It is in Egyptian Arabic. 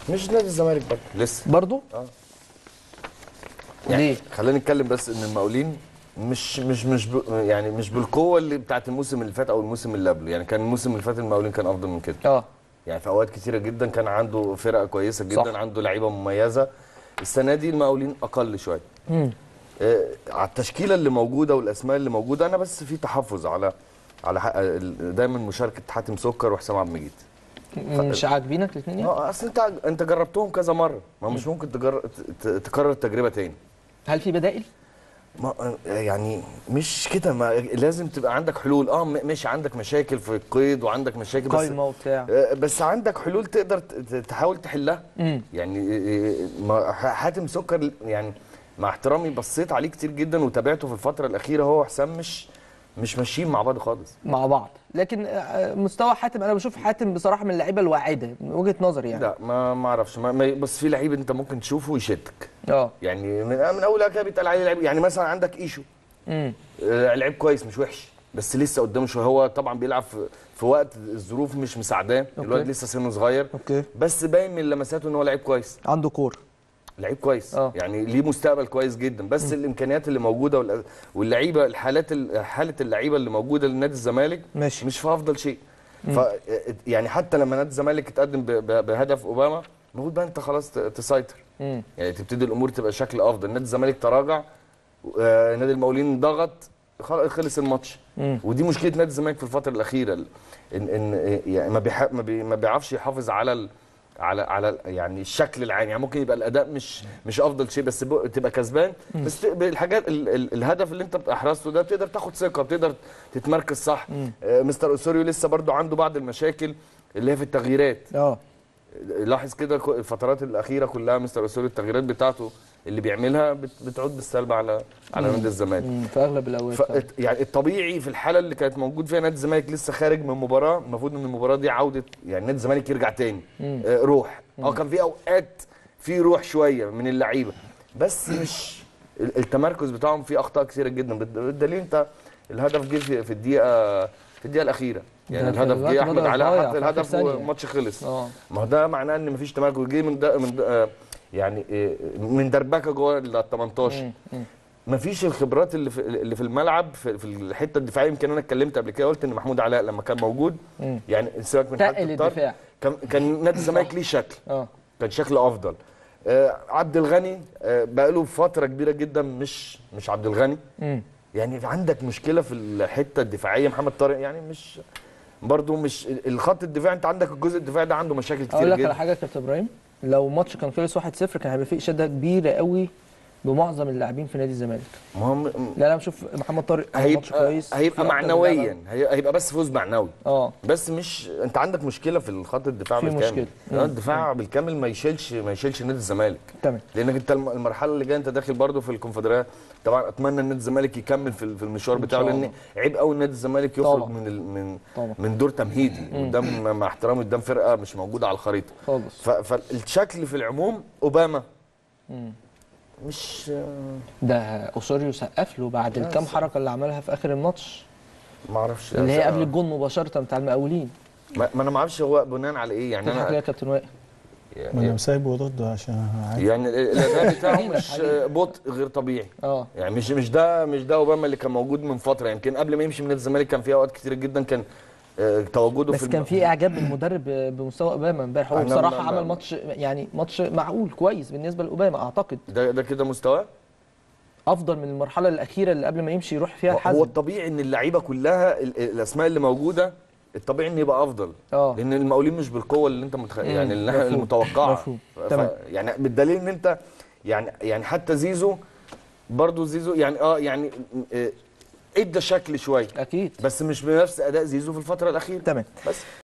مش نادي الزمالك برضه لسه برضو اه ليه؟ يعني خلينا نتكلم بس ان المقاولين مش مش مش ب... يعني مش بالقوه اللي بتاعت الموسم اللي فات او الموسم اللي قبله يعني كان الموسم اللي فات المقاولين كان افضل من كده اه يعني في اوقات كتيره جدا كان عنده فرقه كويسه جدا صح. صح. عنده لعيبه مميزه السنه دي المقاولين اقل شويه مم. آه، على التشكيله اللي موجوده والاسماء اللي موجوده انا بس في تحفظ على على حق ال- دايما مشاركه حاتم سكر وحسام عبد المجيد مش عاجبينك الاثنين يعني؟ اه اصل انت انت جربتهم كذا مره ما مش ممكن تجر... ت- تكرر التجربه تاني هل في بدائل؟ ما يعني مش كده ما لازم تبقى عندك حلول اه م- ماشي عندك مشاكل في القيد وعندك مشاكل بس قايمه وبتاع آه، بس عندك حلول تقدر ت- ت- تحاول تحلها مم. يعني آه، ما- ح- حاتم سكر يعني مع احترامي بصيت عليه كتير جدا وتابعته في الفتره الاخيره هو وحسام مش مش ماشيين مع بعض خالص مع بعض لكن آه، مستوى حاتم انا بشوف حاتم بصراحه من اللعيبه الواعده من وجهه نظري يعني لا ما ما اعرفش ما ما- بس في لعيب انت ممكن تشوفه ويشدك اه يعني من من اول كده بيتقال عليه لعيب يعني مثلا عندك ايشو امم آه، لعيب كويس مش وحش بس لسه قدامه شويه هو طبعا بيلعب في, في وقت الظروف مش مساعداه الواد لسه سنه صغير اوكي بس باين من لمساته ان هو لعيب كويس عنده كور لعيب كويس آه. يعني ليه مستقبل كويس جدا بس الامكانيات اللي موجوده وال- واللعيبه الحالات ال- حاله اللعيبه اللي موجوده لنادي الزمالك ماشي. مش في افضل شيء ف يعني حتى لما نادي الزمالك اتقدم ب- ب- بهدف اوباما المفروض بقى انت خلاص ت- تسيطر امم يعني تبتدي الامور تبقى شكل افضل نادي الزمالك تراجع آه، نادي المقاولين ضغط خلاص خلص الماتش مم. ودي مشكله نادي الزمالك في الفتره الاخيره ان ان يعني ما بيح- ما بي- ما بيعرفش يحافظ على ال على على يعني الشكل العام يعني ممكن يبقى الاداء مش مش افضل شيء بس ب- تبقى كسبان بس ت- الحاجات ال ال الهدف اللي انت احرزته ده بتقدر تاخد ثقه بتقدر تتمركز صح آه، مستر اوسوريو لسه برضو عنده بعض المشاكل اللي هي في التغييرات اه لاحظ كده كو- الفترات الاخيره كلها مستر اوسوريو التغييرات بتاعته اللي بيعملها بت- بتعود بالسلب على على نادي الزمالك مم، في اغلب الاوقات ف... فعلا. يعني الطبيعي في الحاله اللي كانت موجود فيها نادي الزمالك لسه خارج من مباراه المفروض ان المباراه دي عوده يعني نادي الزمالك يرجع تاني آه روح اه كان في اوقات في روح شويه من اللعيبه بس مش ال- التمركز بتاعهم فيه اخطاء كثيره جدا بالد- بالدليل انت الهدف جه في في الدقيقه في الدقيقه الاخيره يعني ده في الهدف الوقت جه احمد بدأ علاء ضايع حط في آخر الهدف ثانية. والماتش خلص اه ما هو ده معناه ان مفيش تمركز جه من ده من ده آه، يعني آه، من دربكه جوه ال 18 مفيش الخبرات اللي في اللي في الملعب في, في الحته الدفاعيه يمكن انا اتكلمت قبل كده قلت ان محمود علاء لما كان موجود مم. يعني سيبك من تقل حالة الطرد، الدفاع. كان كان نادي الزمالك ليه شكل اه كان شكله افضل آه عبد الغني آه بقاله فتره كبيره جدا مش مش عبد الغني امم يعني عندك مشكله في الحته الدفاعيه محمد طارق يعني مش برضه مش الخط الدفاعي انت عندك الجزء الدفاعي ده عنده مشاكل اقول كتير لك جدا على حاجه يا كابتن ابراهيم لو الماتش كان خلص 1-0 كان هيبقى فيه اشاده كبيره قوي بمعظم اللاعبين في نادي الزمالك مهم لا انا بشوف محمد طارق عمل ماتش هيبقى كويس هيبقى في أكتر من معنويا لاعب. هي- هيبقى بس فوز معنوي اه بس مش انت عندك مشكله في الخط الدفاع في بالكامل مشكلة. آه، مم. الدفاع بالكامل ما يشيلش ما يشيلش نادي الزمالك تمام لانك انت الم- المرحله اللي جايه انت داخل برضه في الكونفدراليه طبعا اتمنى ان نادي الزمالك يكمل في ال- في المشوار إن بتاعه شاء لان الله. عيب قوي نادي الزمالك يخرج طبعا. من ال من طبعا. من دور تمهيدي قدام مع احترامي قدام فرقه مش موجوده على الخريطه خالص ف- فالشكل في العموم اوباما مم. مش ده اوسوريو سقف له بعد لا، الكام سقف. حركه اللي عملها في اخر الماتش ما اعرفش اللي هي قبل الجون مباشره بتاع المقاولين ما ما انا ما اعرفش هو بناء على ايه يعني تضحك ليه انا يا كابتن وائل ما انا سايبه ضده عشان عارف يعني ال- الاداء بتاعه حبيبي، مش حبيبي. بطء غير طبيعي اه يعني مش مش ده مش ده اوباما اللي كان موجود من فتره يمكن قبل ما يمشي من نادي الزمالك كان في اوقات كتير جدا كان آه، تواجده بس في كان الم- في اعجاب بالمدرب ب- بمستوى اوباما امبارح هو أنا بصراحه ما- عمل ما- ماتش يعني ماتش معقول كويس بالنسبه لاوباما اعتقد ده ده كده مستواه افضل من المرحله الاخيره اللي قبل ما يمشي يروح فيها هو الحزم الطبيعي ان اللعيبه كلها ال- الاسماء اللي موجوده الطبيعي ان يبقى افضل اه لان المقاولين مش بالقوه اللي انت متخيل مم، يعني اللي احنا مفهوم، المتوقعه مفهوم، ف- ف- تمام. يعني بالدليل ان انت يعني يعني حتى زيزو برضه زيزو يعني اه يعني آه، ادى شكل شويه اكيد بس مش بنفس اداء زيزو في الفتره الاخيره تمام بس